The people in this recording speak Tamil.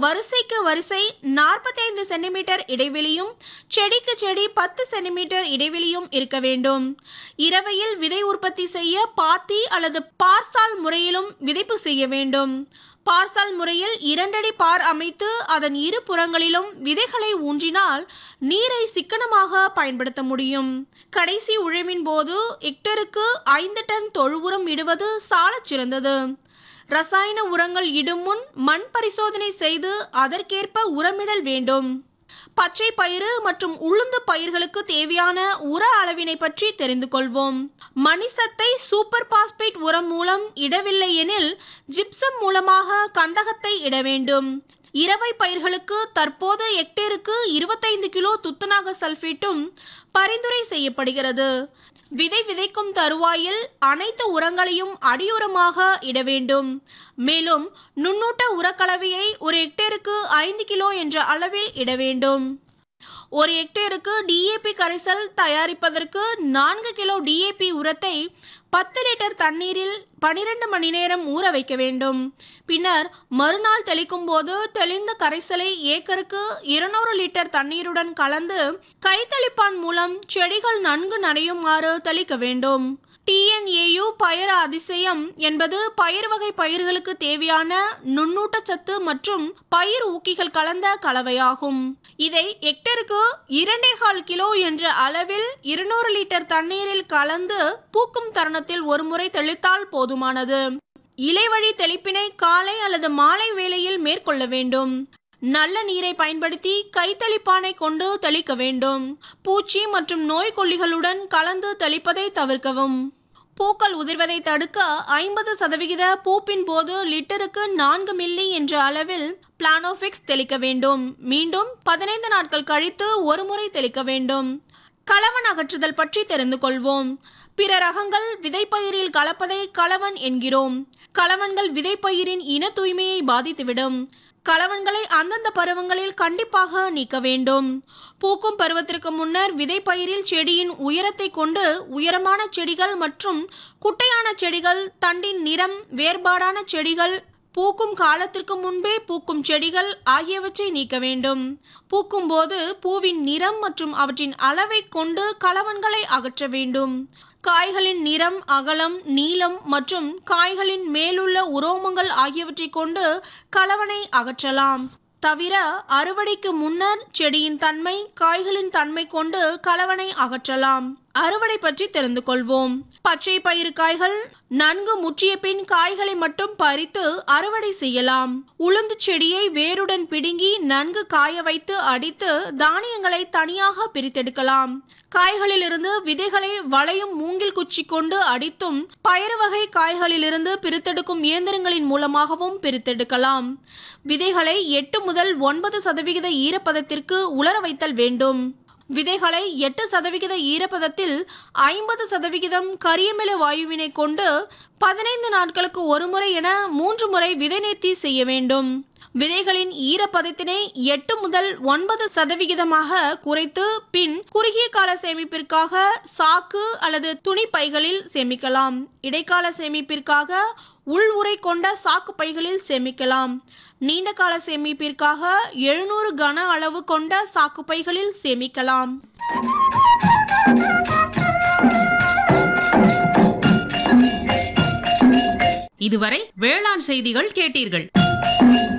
வரிசைக்கு வரிசை 45 சென்டிமீட்டர் இடைவெளியும் செடிக்கு செடி பத்து சென்டிமீட்டர் இடைவெளியும் இருக்க வேண்டும் இரவையில் விதை உற்பத்தி செய்ய பாத்தி அல்லது பார்சால் முறையிலும் விதைப்பு செய்ய வேண்டும் பார்சால் முறையில் இரண்டடி பார் அமைத்து அதன் இரு புறங்களிலும் விதைகளை ஊன்றினால் நீரை சிக்கனமாக பயன்படுத்த முடியும் கடைசி உழவின் போது ஹெக்டருக்கு ஐந்து டன் தொழு உரம் இடுவது சாலச் சிறந்தது ரசாயன உரங்கள் இடும் முன் மண் பரிசோதனை செய்து அதற்கேற்ப உரமிடல் வேண்டும் பச்சை பயிறு மற்றும் உளுந்து பயிர்களுக்கு தேவையான உர அளவினை பற்றி தெரிந்து கொள்வோம் மணிசத்தை சூப்பர் பாஸ்பேட் உரம் மூலம் இடவில்லை எனில் ஜிப்சம் மூலமாக கந்தகத்தை இட வேண்டும் இரவை பயிர்களுக்கு தற்போது ஹெக்டேருக்கு இருபத்தைந்து கிலோ துத்தநாக சல்பேட்டும் பரிந்துரை செய்யப்படுகிறது விதை விதைக்கும் தருவாயில் அனைத்து உரங்களையும் அடியுரமாக இட வேண்டும் மேலும் நுண்ணூட்ட உரக்கலவையை ஒரு ஹெக்டேருக்கு ஐந்து கிலோ என்ற அளவில் இட வேண்டும் ஒரு ஹெக்டேருக்கு டிஏபி கரைசல் தயாரிப்பதற்கு நான்கு கிலோ டிஏபி உரத்தை பத்து லிட்டர் தண்ணீரில் பனிரெண்டு மணி நேரம் ஊற வைக்க வேண்டும் பின்னர் மறுநாள் தெளிக்கும் போது தெளிந்த கரைசலை ஏக்கருக்கு இருநூறு லிட்டர் தண்ணீருடன் கலந்து கைத்தளிப்பான் மூலம் செடிகள் நன்கு நனையுமாறு தெளிக்க வேண்டும் டிஎன்ஏயு பயறு அதிசயம் என்பது பயிர் வகை பயிர்களுக்கு தேவையான நுண்ணூட்டச்சத்து மற்றும் பயிர் ஊக்கிகள் கலந்த கலவையாகும் இதை ஹெக்டருக்கு இரண்டே கால் கிலோ என்ற அளவில் இருநூறு லிட்டர் தண்ணீரில் கலந்து பூக்கும் தருணத்தில் ஒருமுறை தெளித்தால் போதுமானது இலைவழி தெளிப்பினை காலை அல்லது மாலை வேளையில் மேற்கொள்ள வேண்டும் நல்ல நீரை பயன்படுத்தி கைத்தளிப்பானை கொண்டு தெளிக்க வேண்டும் பூச்சி மற்றும் நோய்க்கொல்லிகளுடன் கலந்து தெளிப்பதை தவிர்க்கவும் பூக்கள் உதிர்வதை தடுக்க ஐம்பது சதவிகித பூப்பின் போது லிட்டருக்கு நான்கு மில்லி என்ற அளவில் பிளானோஃபிக்ஸ் தெளிக்க வேண்டும் மீண்டும் பதினைந்து நாட்கள் கழித்து ஒரு முறை தெளிக்க வேண்டும் களவன் அகற்றுதல் பற்றி தெரிந்து கொள்வோம் பிற ரகங்கள் விதைப்பயிரில் கலப்பதை களவன் என்கிறோம் களவன்கள் விதைப்பயிரின் இன தூய்மையை பாதித்துவிடும் களவன்களை அந்தந்த பருவங்களில் கண்டிப்பாக நீக்க வேண்டும் பூக்கும் பருவத்திற்கு முன்னர் விதைப்பயிரில் செடியின் உயரத்தை கொண்டு உயரமான செடிகள் மற்றும் குட்டையான செடிகள் தண்டின் நிறம் வேறுபாடான செடிகள் பூக்கும் காலத்திற்கு முன்பே பூக்கும் செடிகள் ஆகியவற்றை நீக்க வேண்டும் பூக்கும் போது பூவின் நிறம் மற்றும் அவற்றின் அளவை கொண்டு களவன்களை அகற்ற வேண்டும் காய்களின் நிறம் அகலம் நீளம் மற்றும் காய்களின் மேலுள்ள உரோமங்கள் ஆகியவற்றை கொண்டு கலவனை அகற்றலாம் தவிர அறுவடைக்கு முன்னர் செடியின் தன்மை காய்களின் தன்மை கொண்டு கலவனை அகற்றலாம் அறுவடை பற்றி தெரிந்து கொள்வோம் பச்சை பயிறு காய்கள் நன்கு முற்றிய பின் காய்களை மட்டும் பறித்து அறுவடை செய்யலாம் உளுந்து செடியை வேருடன் பிடுங்கி நன்கு காய வைத்து அடித்து தானியங்களை தனியாக பிரித்தெடுக்கலாம் காய்களிலிருந்து விதைகளை வளையும் மூங்கில் குச்சி கொண்டு அடித்தும் பயறு வகை காய்களிலிருந்து பிரித்தெடுக்கும் இயந்திரங்களின் மூலமாகவும் பிரித்தெடுக்கலாம் விதைகளை எட்டு முதல் ஒன்பது சதவிகித ஈரப்பதத்திற்கு உலர வைத்தல் வேண்டும் விதைகளை எட்டு சதவிகித ஈரப்பதத்தில் ஐம்பது சதவிகிதம் கரியமில வாயுவினை கொண்டு பதினைந்து நாட்களுக்கு ஒரு முறை என மூன்று முறை விதை நேர்த்தி செய்ய வேண்டும் விதைகளின் ஈரப்பதத்தினை எட்டு முதல் ஒன்பது சதவிகிதமாக குறைத்து பின் குறுகிய கால சேமிப்பிற்காக சாக்கு அல்லது துணி பைகளில் சேமிக்கலாம் இடைக்கால சேமிப்பிற்காக உள் உறை கொண்ட சாக்கு பைகளில் சேமிக்கலாம் நீண்ட கால சேமிப்பிற்காக எழுநூறு கன அளவு கொண்ட சாக்கு பைகளில் சேமிக்கலாம் இதுவரை வேளாண் செய்திகள் கேட்டீர்கள்